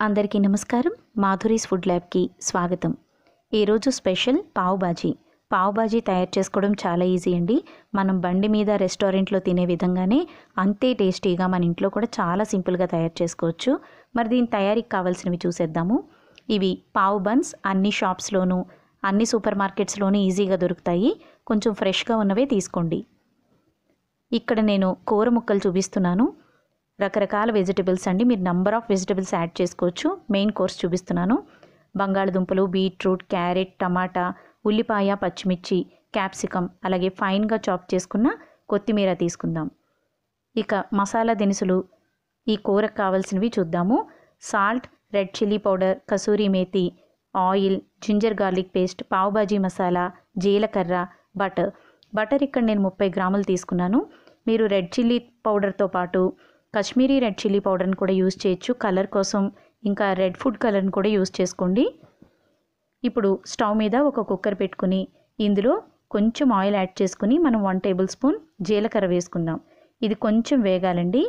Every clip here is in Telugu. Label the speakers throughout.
Speaker 1: అందరికీ నమస్కారం మాధురీస్ ఫుడ్ ల్యాబ్కి స్వాగతం ఈరోజు స్పెషల్ పావ్ బాజీ పావ్ బాజీ తయారు చేసుకోవడం చాలా ఈజీ అండి మనం బండి మీద రెస్టారెంట్లో తినే విధంగానే అంతే టేస్టీగా మన ఇంట్లో కూడా చాలా సింపుల్గా తయారు చేసుకోవచ్చు మరి దీని తయారీకి కావాల్సినవి చూసేద్దాము ఇవి పావ్ బన్స్ అన్ని షాప్స్లోనూ అన్ని సూపర్ మార్కెట్స్లోనూ ఈజీగా దొరుకుతాయి కొంచెం ఫ్రెష్గా ఉన్నవే తీసుకోండి ఇక్కడ నేను కూర ముక్కలు చూపిస్తున్నాను రకరకాల వెజిటబుల్స్ అండి మీరు నంబర్ ఆఫ్ వెజిటబుల్స్ యాడ్ చేసుకోవచ్చు మెయిన్ కోర్స్ చూపిస్తున్నాను బంగాళదుంపలు బీట్రూట్ క్యారెట్ టమాటా ఉల్లిపాయ పచ్చిమిర్చి క్యాప్సికమ్ అలాగే ఫైన్గా చాప్ చేసుకున్న కొత్తిమీర తీసుకుందాం ఇక మసాలా దినుసులు ఈ కూరకు కావాల్సినవి చూద్దాము salt red chilli powder kasuri methi oil ginger garlic paste pav bhaji masala జీలకర్ర బటర్ బటర్ ఇక్కడ నేను ముప్పై గ్రాములు తీసుకున్నాను మీరు రెడ్ చిల్లీ పౌడర్తో పాటు కాశ్మీరీ రెడ్ చిల్లీ పౌడర్ని కూడా యూజ్ చేయొచ్చు కలర్ కోసం ఇంకా రెడ్ ఫుడ్ కలర్ని కూడా యూజ్ చేసుకోండి ఇప్పుడు స్టవ్ మీద ఒక కుక్కర్ పెట్టుకుని ఇందులో కొంచెం ఆయిల్ యాడ్ చేసుకుని మనం వన్ టేబుల్ స్పూన్ జీలకర్ర వేసుకుందాం ఇది కొంచెం వేగాలండి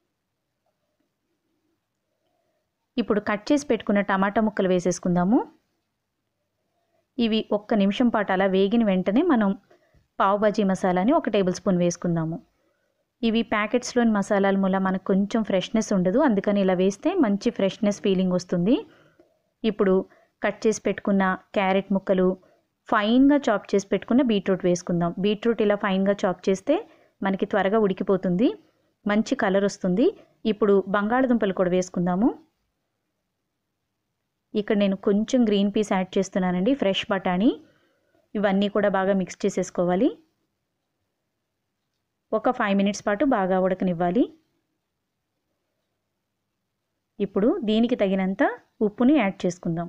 Speaker 1: ఇప్పుడు కట్ చేసి పెట్టుకున్న టమాటా ముక్కలు వేసేసుకుందాము ఇవి ఒక్క నిమిషం పాటు అలా వేగిన వెంటనే మనం పావు బజీ మసాలాని ఒక టేబుల్ స్పూన్ వేసుకుందాము ఇవి ప్యాకెట్స్లోని మసాలాల మూల మనకు కొంచెం ఫ్రెష్నెస్ ఉండదు అందుకని ఇలా వేస్తే మంచి ఫ్రెష్నెస్ ఫీలింగ్ వస్తుంది ఇప్పుడు కట్ చేసి పెట్టుకున్న క్యారెట్ ముక్కలు ఫైన్గా చాప్ చేసి పెట్టుకున్న బీట్రూట్ వేసుకుందాం బీట్రూట్ ఇలా ఫైన్గా చాప్ చేస్తే మనకి త్వరగా ఉడికిపోతుంది మంచి కలర్ వస్తుంది ఇప్పుడు బంగాళదుంపలు కూడా వేసుకుందాము ఇక్కడ నేను కొంచెం గ్రీన్ పీస్ యాడ్ చేస్తున్నానండి ఫ్రెష్ బఠానీ ఇవన్నీ కూడా బాగా మిక్స్ చేసేసుకోవాలి ఒక ఫైవ్ మినిట్స్ పాటు బాగా ఉడకనివ్వాలి ఇప్పుడు దీనికి తగినంత ఉప్పుని యాడ్ చేసుకుందాం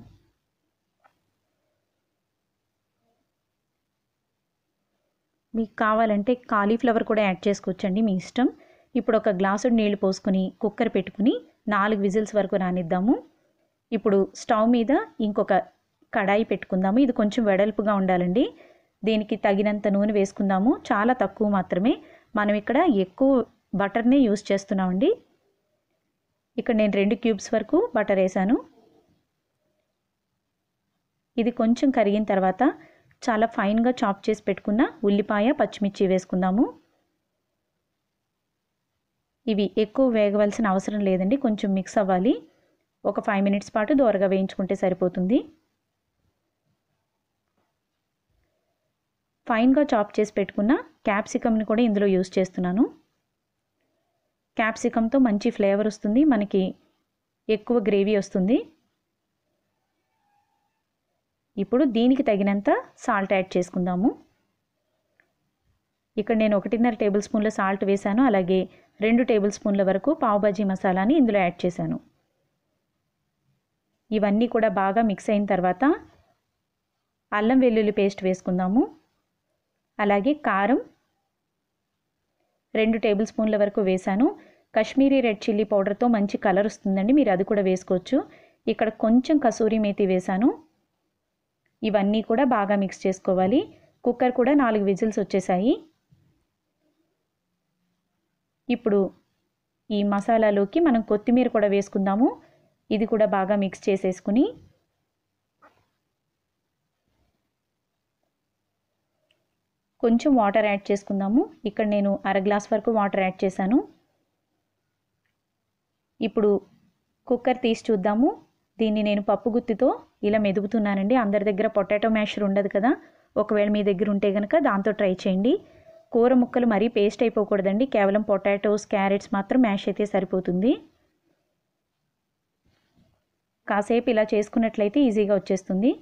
Speaker 1: మీకు కావాలంటే కాలీఫ్లవర్ కూడా యాడ్ చేసుకోవచ్చండి మీ ఇష్టం ఇప్పుడు ఒక గ్లాసు నీళ్లు పోసుకొని కుక్కర్ పెట్టుకుని నాలుగు విజిల్స్ వరకు రానిద్దాము ఇప్పుడు స్టవ్ మీద ఇంకొక కడాయి పెట్టుకుందాము ఇది కొంచెం వెడల్పుగా ఉండాలండి దీనికి తగినంత నూనె వేసుకుందాము చాలా తక్కువ మాత్రమే మనం ఇక్కడ ఎక్కువ బటర్నే యూస్ చేస్తున్నామండి ఇక్కడ నేను రెండు క్యూబ్స్ వరకు బటర్ వేసాను ఇది కొంచెం కరిగిన తర్వాత చాలా ఫైన్గా చాప్ చేసి పెట్టుకున్న ఉల్లిపాయ పచ్చిమిర్చి వేసుకుందాము ఇవి ఎక్కువ వేగవలసిన అవసరం లేదండి కొంచెం మిక్స్ అవ్వాలి ఒక ఫైవ్ మినిట్స్ పాటు దోరగా వేయించుకుంటే సరిపోతుంది ఫైన్గా చాప్ చేసి పెట్టుకున్న క్యాప్సికమ్ని కూడా ఇందులో యూస్ చేస్తున్నాను క్యాప్సికమ్తో మంచి ఫ్లేవర్ వస్తుంది మనకి ఎక్కువ గ్రేవీ వస్తుంది ఇప్పుడు దీనికి తగినంత సాల్ట్ యాడ్ చేసుకుందాము ఇక్కడ నేను ఒకటిన్నర టేబుల్ స్పూన్ల సాల్ట్ వేశాను అలాగే రెండు టేబుల్ స్పూన్ల వరకు పావుబాజీ మసాలాని ఇందులో యాడ్ చేశాను ఇవన్నీ కూడా బాగా మిక్స్ అయిన తర్వాత అల్లం వెల్లుల్లి పేస్ట్ వేసుకుందాము అలాగే కారం రెండు టేబుల్ స్పూన్ల వరకు వేశాను కాశ్మీరీ రెడ్ చిల్లీ పౌడర్తో మంచి కలర్ వస్తుందండి మీరు అది కూడా వేసుకోవచ్చు ఇక్కడ కొంచెం కసూరి మేతి వేశాను ఇవన్నీ కూడా బాగా మిక్స్ చేసుకోవాలి కుక్కర్ కూడా నాలుగు విజిల్స్ వచ్చేసాయి ఇప్పుడు ఈ మసాలాలోకి మనం కొత్తిమీర కూడా వేసుకుందాము ఇది కూడా బాగా మిక్స్ చేసేసుకుని కొంచెం వాటర్ యాడ్ చేసుకుందాము ఇక్కడ నేను అర గ్లాస్ వరకు వాటర్ యాడ్ చేశాను ఇప్పుడు కుక్కర్ తీసి చూద్దాము దీన్ని నేను పప్పు గుత్తితో ఇలా మెదుగుతున్నానండి అందరి దగ్గర పొటాటో మ్యాషర్ ఉండదు కదా ఒకవేళ మీ దగ్గర ఉంటే కనుక దాంతో ట్రై చేయండి కూర ముక్కలు మరీ పేస్ట్ అయిపోకూడదండి కేవలం పొటాటోస్ క్యారెట్స్ మాత్రం మ్యాష్ అయితే సరిపోతుంది కాసేపు ఇలా చేసుకున్నట్లయితే ఈజీగా వచ్చేస్తుంది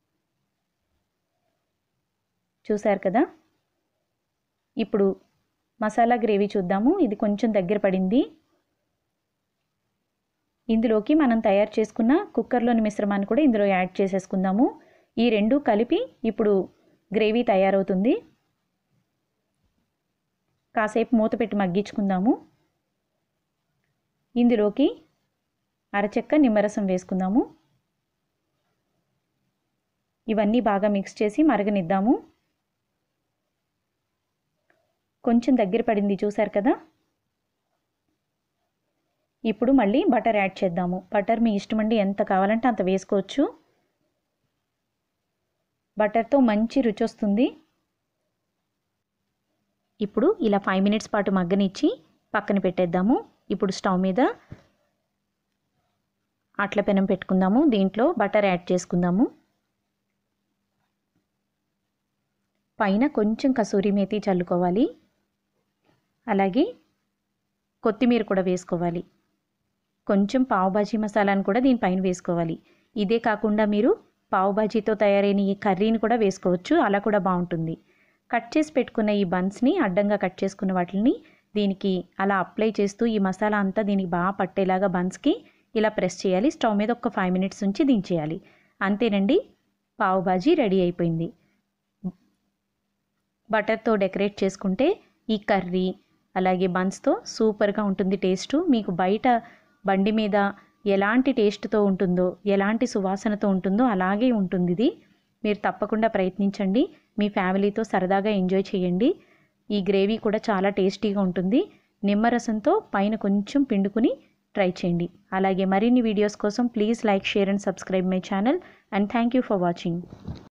Speaker 1: చూశారు కదా ఇప్పుడు మసాలా గ్రేవీ చూద్దాము ఇది కొంచెం దగ్గర పడింది ఇందులోకి మనం తయారు చేసుకున్న కుక్కర్లోని మిశ్రమాన్ని కూడా ఇందులో యాడ్ చేసేసుకుందాము ఈ రెండు కలిపి ఇప్పుడు గ్రేవీ తయారవుతుంది కాసేపు మూత పెట్టి మగ్గించుకుందాము ఇందులోకి అరచెక్క నిమ్మరసం వేసుకుందాము ఇవన్నీ బాగా మిక్స్ చేసి మరగనిద్దాము కొంచెం దగ్గర పడింది చూసారు కదా ఇప్పుడు మళ్ళీ బటర్ యాడ్ చేద్దాము బటర్ మీ ఇష్టం అండి ఎంత కావాలంటే అంత వేసుకోవచ్చు బటర్తో మంచి రుచి వస్తుంది ఇప్పుడు ఇలా ఫైవ్ మినిట్స్ పాటు మగ్గనిచ్చి పక్కన పెట్టేద్దాము ఇప్పుడు స్టవ్ మీద అట్ల పెనం పెట్టుకుందాము దీంట్లో బటర్ యాడ్ చేసుకుందాము పైన కొంచెం కసూరి మేతి చల్లుకోవాలి అలాగే కొత్తిమీర కూడా వేసుకోవాలి కొంచెం పావుబాజీ మసాలాను కూడా దీనిపైన వేసుకోవాలి ఇదే కాకుండా మీరు పావుబాజీతో తయారైన ఈ కర్రీని కూడా వేసుకోవచ్చు అలా కూడా బాగుంటుంది కట్ చేసి పెట్టుకున్న ఈ బన్స్ని అడ్డంగా కట్ చేసుకున్న వాటిని దీనికి అలా అప్లై చేస్తూ ఈ మసాలా అంతా దీనికి బాగా పట్టేలాగా బన్స్కి ఇలా ప్రెస్ చేయాలి స్టవ్ మీద ఒక ఫైవ్ మినిట్స్ ఉంచి దించేయాలి అంతేనండి పావు బాజీ రెడీ అయిపోయింది బటర్తో డెకరేట్ చేసుకుంటే ఈ కర్రీ అలాగే బన్స్తో సూపర్గా ఉంటుంది టేస్ట్ మీకు బయట బండి మీద ఎలాంటి టేస్ట్తో ఉంటుందో ఎలాంటి సువాసనతో ఉంటుందో అలాగే ఉంటుంది ఇది మీరు తప్పకుండా ప్రయత్నించండి మీ ఫ్యామిలీతో సరదాగా ఎంజాయ్ చేయండి ఈ గ్రేవీ కూడా చాలా టేస్టీగా ఉంటుంది నిమ్మరసంతో పైన కొంచెం పిండుకుని ట్రై చేయండి అలాగే మరిన్ని వీడియోస్ కోసం please like share and subscribe my channel and thank you for watching